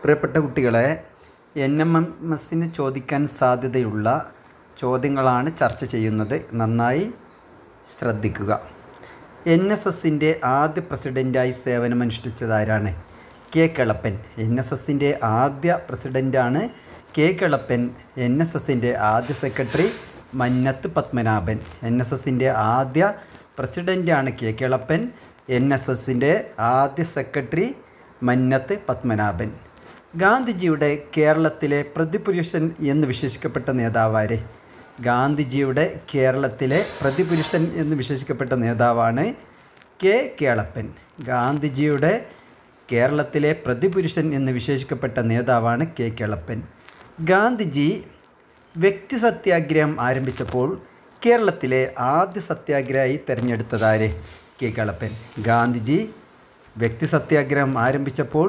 പ്രിയപ്പെട്ട കുട്ടികളെ N M M എസിന് ചോദിക്കാൻ സാധ്യതയുള്ള ചോദ്യങ്ങളാണ് ചർച്ച ചെയ്യുന്നത് നന്നായി ശ്രദ്ധിക്കുക എൻ എസ് എസിൻ്റെ ആദ്യ പ്രസിഡൻ്റായി സേവനമനുഷ്ഠിച്ചതാരാണ് കെ കിളപ്പൻ എൻ എസ് എസിൻ്റെ ആദ്യ പ്രസിഡൻ്റാണ് കെ കിളപ്പൻ എൻ എസ് എസിൻ്റെ ആദ്യ secretary Mannathu Padmanabhan N S എസിൻ്റെ ആദ്യ പ്രസിഡൻ്റാണ് കെ കിളപ്പൻ എൻ എസ് എസിൻ്റെ ആദ്യ സെക്രട്ടറി മന്നത്ത് പത്മനാഭൻ ഗാന്ധിജിയുടെ കേരളത്തിലെ പ്രതിപുരുഷൻ എന്ന് വിശേഷിക്കപ്പെട്ട നേതാവാര് ഗാന്ധിജിയുടെ കേരളത്തിലെ പ്രതിപുരുഷൻ എന്ന് വിശേഷിക്കപ്പെട്ട നേതാവാണ് കെ കേളപ്പൻ ഗാന്ധിജിയുടെ കേരളത്തിലെ പ്രതിപുരുഷൻ എന്ന് വിശേഷിക്കപ്പെട്ട നേതാവാണ് കെ കേളപ്പൻ ഗാന്ധിജി വ്യക്തി സത്യാഗ്രഹം ആരംഭിച്ചപ്പോൾ കേരളത്തിലെ ആദ്യ സത്യാഗ്രഹി തിരഞ്ഞെടുത്തതാര് കെ കേളപ്പൻ ഗാന്ധിജി വ്യക്തി സത്യാഗ്രഹം ആരംഭിച്ചപ്പോൾ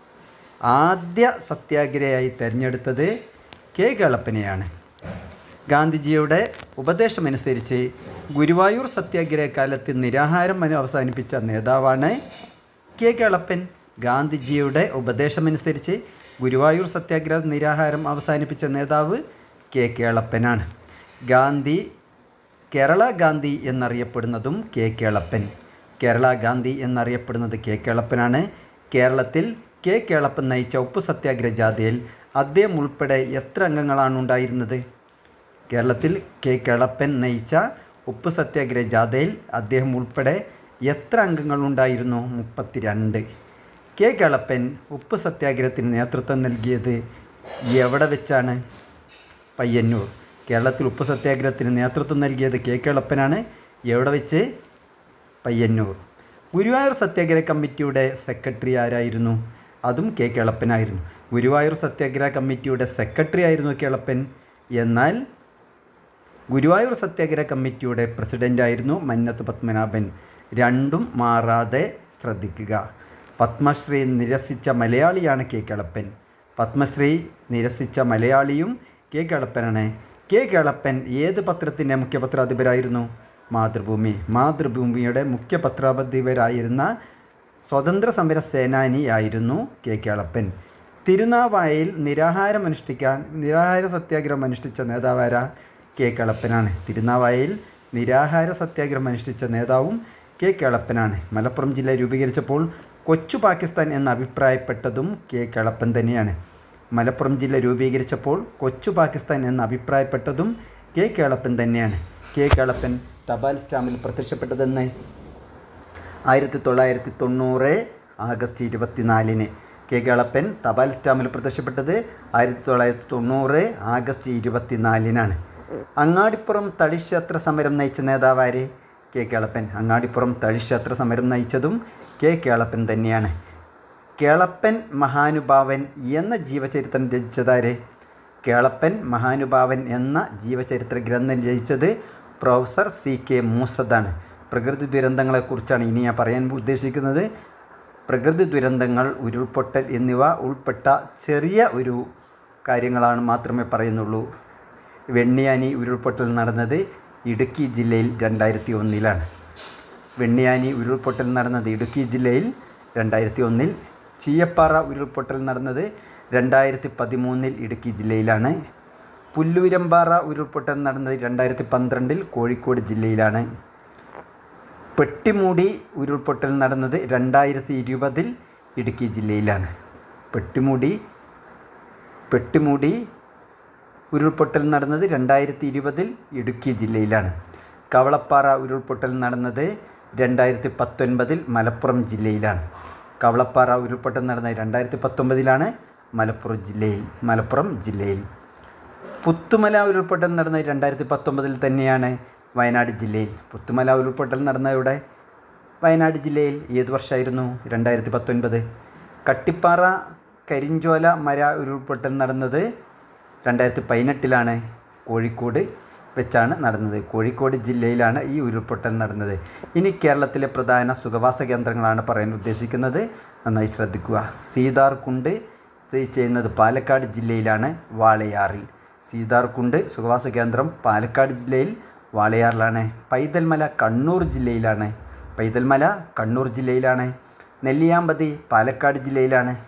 ആദ്യ സത്യാഗ്രഹിയായി തിരഞ്ഞെടുത്തത് കെ കേളപ്പനെയാണ് ഗാന്ധിജിയുടെ ഉപദേശമനുസരിച്ച് ഗുരുവായൂർ സത്യാഗ്രഹ കാലത്ത് നിരാഹാരം അനു അവസാനിപ്പിച്ച നേതാവാണ് കെ കേളപ്പൻ ഗാന്ധിജിയുടെ ഉപദേശമനുസരിച്ച് ഗുരുവായൂർ സത്യാഗ്രഹ നിരാഹാരം അവസാനിപ്പിച്ച നേതാവ് കെ കേളപ്പനാണ് ഗാന്ധി കേരള ഗാന്ധി എന്നറിയപ്പെടുന്നതും കെ കേളപ്പൻ കേരള ഗാന്ധി എന്നറിയപ്പെടുന്നത് കെ കേളപ്പനാണ് കേരളത്തിൽ കെ കേളപ്പൻ നയിച്ച ഉപ്പു സത്യാഗ്രഹ ജാഥയിൽ അദ്ദേഹം ഉൾപ്പെടെ എത്ര അംഗങ്ങളാണ് ഉണ്ടായിരുന്നത് കേരളത്തിൽ കെ കേളപ്പൻ നയിച്ച ഉപ്പ് സത്യാഗ്രഹ ജാഥയിൽ അദ്ദേഹം ഉൾപ്പെടെ എത്ര അംഗങ്ങളുണ്ടായിരുന്നു മുപ്പത്തിരണ്ട് കെ കേളപ്പൻ ഉപ്പ് സത്യാഗ്രഹത്തിന് നേതൃത്വം നൽകിയത് എവിടെ വെച്ചാണ് പയ്യന്നൂർ കേരളത്തിൽ ഉപ്പ് സത്യാഗ്രഹത്തിന് നേതൃത്വം നൽകിയത് കെ കേളപ്പനാണ് എവിടെ വെച്ച് പയ്യന്നൂർ ഗുരുവായൂർ സത്യാഗ്രഹ കമ്മിറ്റിയുടെ സെക്രട്ടറി ആരായിരുന്നു അതും കെ കേളപ്പനായിരുന്നു ഗുരുവായൂർ സത്യാഗ്രഹ കമ്മിറ്റിയുടെ സെക്രട്ടറി ആയിരുന്നു കേളപ്പൻ എന്നാൽ ഗുരുവായൂർ സത്യാഗ്രഹ കമ്മിറ്റിയുടെ പ്രസിഡൻ്റായിരുന്നു മന്നത്ത് പത്മനാഭൻ രണ്ടും മാറാതെ ശ്രദ്ധിക്കുക പത്മശ്രീ നിരസിച്ച മലയാളിയാണ് കെ കേളപ്പൻ പത്മശ്രീ നിരസിച്ച മലയാളിയും കെ കേളപ്പനാണ് കെ കേളപ്പൻ ഏത് പത്രത്തിൻ്റെ മുഖ്യപത്രാധിപരായിരുന്നു മാതൃഭൂമി മാതൃഭൂമിയുടെ മുഖ്യപത്രാധിപരായിരുന്ന സ്വതന്ത്ര സമര സേനാനിയായിരുന്നു കെ കേളപ്പൻ തിരുനാവായയിൽ നിരാഹാരം അനുഷ്ഠിക്കാൻ നിരാഹാര സത്യാഗ്രഹം അനുഷ്ഠിച്ച നേതാവാര കെ കേളപ്പനാണ് തിരുനാവായയിൽ നിരാഹാര സത്യാഗ്രഹം അനുഷ്ഠിച്ച നേതാവും കെ കേളപ്പനാണ് മലപ്പുറം ജില്ല രൂപീകരിച്ചപ്പോൾ കൊച്ചു പാകിസ്ഥാൻ എന്ന് അഭിപ്രായപ്പെട്ടതും കെ കേളപ്പൻ തന്നെയാണ് മലപ്പുറം ജില്ല രൂപീകരിച്ചപ്പോൾ കൊച്ചു പാകിസ്ഥാൻ എന്ന് അഭിപ്രായപ്പെട്ടതും കെ കേളപ്പൻ തന്നെയാണ് കെ കേളപ്പൻ തപാൽ സ്റ്റാമ്പിൽ പ്രത്യക്ഷപ്പെട്ടതെന്ന് ആയിരത്തി തൊള്ളായിരത്തി തൊണ്ണൂറ് ആഗസ്റ്റ് ഇരുപത്തിനാലിന് കെ കേളപ്പൻ തപാൽ സ്റ്റാമ്പിൽ പ്രത്യക്ഷപ്പെട്ടത് ആയിരത്തി തൊള്ളായിരത്തി തൊണ്ണൂറ് ആഗസ്റ്റ് ഇരുപത്തിനാലിനാണ് അങ്ങാടിപ്പുറം തളിക്ഷേത്ര സമരം നയിച്ച നേതാവാര് കെ കേളപ്പൻ അങ്ങാടിപ്പുറം തളിക്ഷേത്ര സമരം നയിച്ചതും കെ കേളപ്പൻ തന്നെയാണ് കേളപ്പൻ മഹാനുഭാവൻ എന്ന ജീവചരിത്രം രചിച്ചതാര് കേളപ്പൻ മഹാനുഭാവൻ എന്ന ജീവചരിത്ര ഗ്രന്ഥം രചിച്ചത് പ്രൊഫസർ സി കെ മൂസദാണ് പ്രകൃതി ദുരന്തങ്ങളെക്കുറിച്ചാണ് ഇനി ഞാൻ പറയാൻ ഉദ്ദേശിക്കുന്നത് പ്രകൃതി ദുരന്തങ്ങൾ ഉരുൾപൊട്ടൽ എന്നിവ ഉൾപ്പെട്ട ചെറിയ ഒരു കാര്യങ്ങളാണ് മാത്രമേ പറയുന്നുള്ളൂ വെണ്ണിയാനി ഉരുൾപൊട്ടൽ നടന്നത് ഇടുക്കി ജില്ലയിൽ രണ്ടായിരത്തി ഒന്നിലാണ് വെണ്ണിയാനി ഉരുൾപൊട്ടൽ നടന്നത് ഇടുക്കി ജില്ലയിൽ രണ്ടായിരത്തി ഒന്നിൽ ചീയപ്പാറ ഉരുൾപൊട്ടൽ നടന്നത് രണ്ടായിരത്തി പതിമൂന്നിൽ ഇടുക്കി ജില്ലയിലാണ് പുല്ലൂരമ്പാറ ഉരുൾപൊട്ടൽ നടന്നത് രണ്ടായിരത്തി പന്ത്രണ്ടിൽ കോഴിക്കോട് ജില്ലയിലാണ് പെട്ടിമൂടി ഉരുൾപൊട്ടൽ നടന്നത് രണ്ടായിരത്തി ഇരുപതിൽ ഇടുക്കി ജില്ലയിലാണ് പെട്ടിമൂടി പെട്ടിമൂടി ഉരുൾപൊട്ടൽ നടന്നത് രണ്ടായിരത്തി ഇരുപതിൽ ഇടുക്കി ജില്ലയിലാണ് കവളപ്പാറ ഉരുൾപൊട്ടൽ നടന്നത് രണ്ടായിരത്തി പത്തൊൻപതിൽ മലപ്പുറം ജില്ലയിലാണ് കവളപ്പാറ ഉരുൾപൊട്ടൽ നടന്നത് രണ്ടായിരത്തി പത്തൊമ്പതിലാണ് മലപ്പുറം ജില്ലയിൽ മലപ്പുറം ജില്ലയിൽ പുത്തുമല ഉരുൾപൊട്ടൽ നടന്നത് രണ്ടായിരത്തി പത്തൊമ്പതിൽ തന്നെയാണ് വയനാട് ജില്ലയിൽ പുത്തുമല ഉരുൾപൊട്ടൽ നടന്നവിടെ വയനാട് ജില്ലയിൽ ഏത് വർഷമായിരുന്നു രണ്ടായിരത്തി പത്തൊൻപത് കട്ടിപ്പാറ കരിഞ്ചോല മര ഉരുൾപൊട്ടൽ നടന്നത് രണ്ടായിരത്തി പതിനെട്ടിലാണ് കോഴിക്കോട് വെച്ചാണ് നടന്നത് കോഴിക്കോട് ജില്ലയിലാണ് ഈ ഉരുൾപൊട്ടൽ നടന്നത് ഇനി കേരളത്തിലെ പ്രധാന സുഖവാസ കേന്ദ്രങ്ങളാണ് പറയാൻ ഉദ്ദേശിക്കുന്നത് നന്നായി ശ്രദ്ധിക്കുക സീതാർകുണ്ട് സ്ഥിതി ചെയ്യുന്നത് പാലക്കാട് ജില്ലയിലാണ് വാളയാറിൽ സീതാർകുണ്ട് സുഖവാസ കേന്ദ്രം പാലക്കാട് ജില്ലയിൽ വാളയാറിലാണ് പൈതൽമല കണ്ണൂർ ജില്ലയിലാണ് പൈതൽമല കണ്ണൂർ ജില്ലയിലാണ് നെല്ലിയാമ്പതി പാലക്കാട് ജില്ലയിലാണ്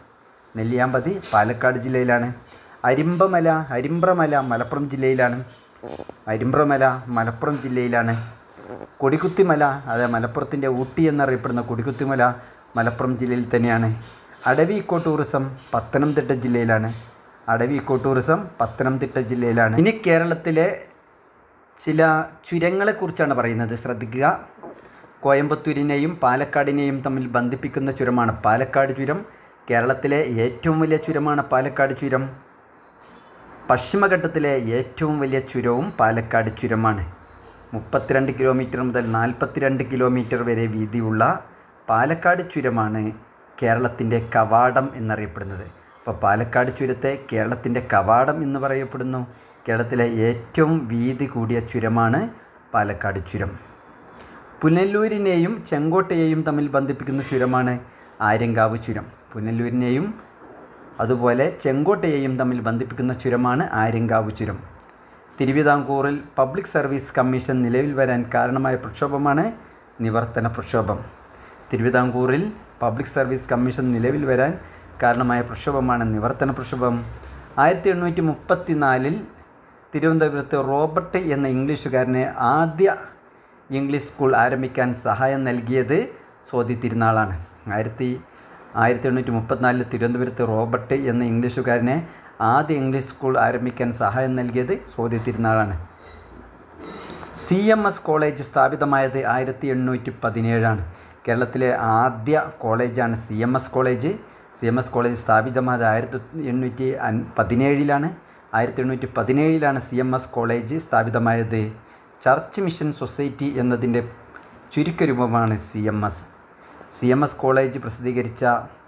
നെല്ലിയാമ്പതി പാലക്കാട് ജില്ലയിലാണ് അരിമ്പമല അരിമ്പ്രമല മലപ്പുറം ജില്ലയിലാണ് അരിമ്പ്രമല മലപ്പുറം ജില്ലയിലാണ് കൊടിക്കുത്തിമല അത് മലപ്പുറത്തിൻ്റെ ഊട്ടി എന്നറിയപ്പെടുന്ന കൊടിക്കുത്തിമല മലപ്പുറം ജില്ലയിൽ തന്നെയാണ് അടവി ഇക്കോ ടൂറിസം പത്തനംതിട്ട ജില്ലയിലാണ് അടവി ഇക്കോ ടൂറിസം പത്തനംതിട്ട ജില്ലയിലാണ് ഇനി കേരളത്തിലെ ചില ചുരങ്ങളെക്കുറിച്ചാണ് പറയുന്നത് ശ്രദ്ധിക്കുക കോയമ്പത്തൂരിനെയും പാലക്കാടിനെയും തമ്മിൽ ബന്ധിപ്പിക്കുന്ന ചുരമാണ് പാലക്കാട് ചുരം കേരളത്തിലെ ഏറ്റവും വലിയ ചുരമാണ് പാലക്കാട് ചുരം പശ്ചിമഘട്ടത്തിലെ ഏറ്റവും വലിയ ചുരവും പാലക്കാട് ചുരമാണ് മുപ്പത്തിരണ്ട് കിലോമീറ്റർ മുതൽ നാൽപ്പത്തിരണ്ട് കിലോമീറ്റർ വരെ വീതിയുള്ള പാലക്കാട് ചുരമാണ് കേരളത്തിൻ്റെ കവാടം എന്നറിയപ്പെടുന്നത് അപ്പോൾ പാലക്കാട് ചുരത്തെ കേരളത്തിൻ്റെ കവാടം എന്ന് പറയപ്പെടുന്നു കേരളത്തിലെ ഏറ്റവും വീതി കൂടിയ ചുരമാണ് പാലക്കാട് ചുരം പുനലൂരിനെയും ചെങ്കോട്ടയെയും തമ്മിൽ ബന്ധിപ്പിക്കുന്ന ചുരമാണ് ആര്യങ്കാവ് ചുരം പുനലൂരിനെയും അതുപോലെ ചെങ്കോട്ടയെയും തമ്മിൽ ബന്ധിപ്പിക്കുന്ന ചുരമാണ് ആര്യങ്കാവ് ചുരം തിരുവിതാംകൂറിൽ പബ്ലിക് സർവീസ് കമ്മീഷൻ നിലവിൽ വരാൻ കാരണമായ പ്രക്ഷോഭമാണ് നിവർത്തന പ്രക്ഷോഭം തിരുവിതാംകൂറിൽ പബ്ലിക് സർവീസ് കമ്മീഷൻ നിലവിൽ വരാൻ കാരണമായ പ്രക്ഷോഭമാണ് നിവർത്തന പ്രക്ഷോഭം ആയിരത്തി എണ്ണൂറ്റി മുപ്പത്തി നാലിൽ തിരുവനന്തപുരത്ത് റോബർട്ട് എന്ന ഇംഗ്ലീഷുകാരനെ ആദ്യ ഇംഗ്ലീഷ് സ്കൂൾ ആരംഭിക്കാൻ സഹായം നൽകിയത് സോതി തിരുനാളാണ് ആയിരത്തി ആയിരത്തി എണ്ണൂറ്റി മുപ്പത്തിനാലിൽ തിരുവനന്തപുരത്ത് റോബർട്ട് എന്ന ഇംഗ്ലീഷുകാരനെ ആദ്യ ഇംഗ്ലീഷ് സ്കൂൾ ആരംഭിക്കാൻ സഹായം നൽകിയത് സോതി തിരുനാളാണ് സി എം എസ് കോളേജ് സ്ഥാപിതമായത് ആയിരത്തി എണ്ണൂറ്റി പതിനേഴാണ് കേരളത്തിലെ ആദ്യ കോളേജാണ് C M S college C M S college സ്ഥാപിതമായത് ആയിരത്തി എണ്ണൂറ്റി അൻ പതിനേഴിലാണ് ആയിരത്തി എണ്ണൂറ്റി പതിനേഴിലാണ് സി എം എസ് കോളേജ് സ്ഥാപിതമായത് ചർച്ച് മിഷൻ സൊസൈറ്റി എന്നതിൻ്റെ ചുരുക്കരൂപമാണ് C M S C M S college പ്രസിദ്ധീകരിച്ച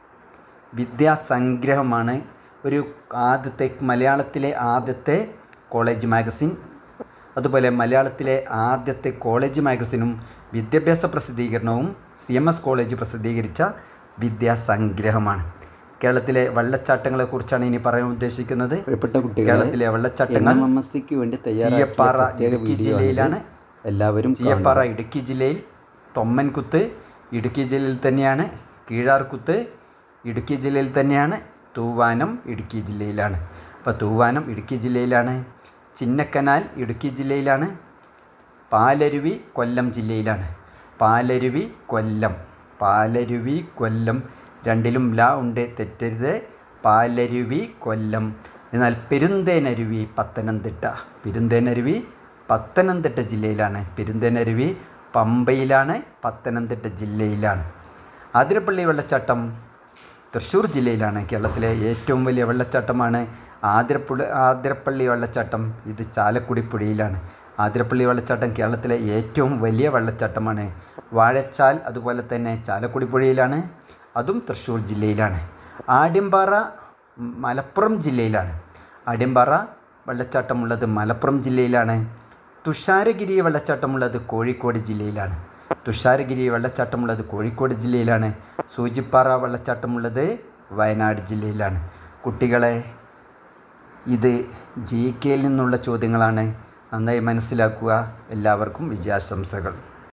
വിദ്യാസംഗ്രഹമാണ് ഒരു ആദ്യത്തെ മലയാളത്തിലെ ആദ്യത്തെ കോളേജ് മാഗസിൻ അതുപോലെ മലയാളത്തിലെ ആദ്യത്തെ കോളേജ് മാഗസിനും വിദ്യാഭ്യാസ പ്രസിദ്ധീകരണവും സി എം എസ് കോളേജ് പ്രസിദ്ധീകരിച്ച വിദ്യാസംഗ്രഹമാണ് കേരളത്തിലെ വെള്ളച്ചാട്ടങ്ങളെക്കുറിച്ചാണ് ഇനി പറയാൻ ഉദ്ദേശിക്കുന്നത് പ്രിയപ്പെട്ട കുട്ടികളെ കേരളത്തിലെ വെള്ളച്ചാട്ടങ്ങൾ എം എസ് സിക്ക് വേണ്ടി ചീയപ്പാറ തയ്യാറാക്കിയ പ്രത്യേക ഇടുക്കി വീഡിയോ ജില്ലയിലാണ് ആണിത്. എല്ലാവരും ചീയപ്പാറ കാണുക. ഇടുക്കി ജില്ലയിൽ തൊമ്മൻകുത്ത് ഇടുക്കി ജില്ലയിൽ തന്നെയാണ് കീഴാർകുത്ത് ഇടുക്കി ജില്ലയിൽ തന്നെയാണ് തൂവാനം ഇടുക്കി ജില്ലയിലാണ് അപ്പോൾ തൂവാനം ഇടുക്കി ജില്ലയിലാണ് ചിന്നക്കനാൽ ഇടുക്കി ജില്ലയിലാണ് പാലരുവി കൊല്ലം ജില്ലയിലാണ് പാലരുവി കൊല്ലം പാലരുവി കൊല്ലം രണ്ടിലും ല ഉണ്ട് തെറ്റരുത് പാലരുവി കൊല്ലം എന്നാൽ പെരുന്തേനരുവി പത്തനംതിട്ട പെരുന്തേനരുവി പത്തനംതിട്ട ജില്ലയിലാണ് പെരുന്തേനരുവി പമ്പയിലാണ് പത്തനംതിട്ട ജില്ലയിലാണ് ആതിരപ്പള്ളി വെള്ളച്ചാട്ടം തൃശ്ശൂർ ജില്ലയിലാണ് കേരളത്തിലെ ഏറ്റവും വലിയ വെള്ളച്ചാട്ടമാണ് ആതിരപ്പുഴ ആതിരപ്പള്ളി വെള്ളച്ചാട്ടം ഇത് ചാലക്കുടി പുഴയിലാണ് ആതിരപ്പള്ളി വെള്ളച്ചാട്ടം കേരളത്തിലെ ഏറ്റവും വലിയ വെള്ളച്ചാട്ടമാണ് വാഴച്ചാൽ അതുപോലെ തന്നെ ചാലക്കുടി പുഴയിലാണ് അതും തൃശ്ശൂർ ജില്ലയിലാണ് ആട്യമ്പാറ മലപ്പുറം ജില്ലയിലാണ് ആട്യമ്പാറ വെള്ളച്ചാട്ടമുള്ളത് മലപ്പുറം ജില്ലയിലാണ് തുഷാരഗിരി വെള്ളച്ചാട്ടമുള്ളത് കോഴിക്കോട് ജില്ലയിലാണ് തുഷാരഗിരി വെള്ളച്ചാട്ടമുള്ളത് കോഴിക്കോട് ജില്ലയിലാണ് സൂചിപ്പാറ വെള്ളച്ചാട്ടമുള്ളത് വയനാട് ജില്ലയിലാണ് കുട്ടികളെ ഇത് ജി കെയിൽ നിന്നുള്ള ചോദ്യങ്ങളാണ് നന്നായി മനസ്സിലാക്കുക എല്ലാവർക്കും വിജയാശംസകൾ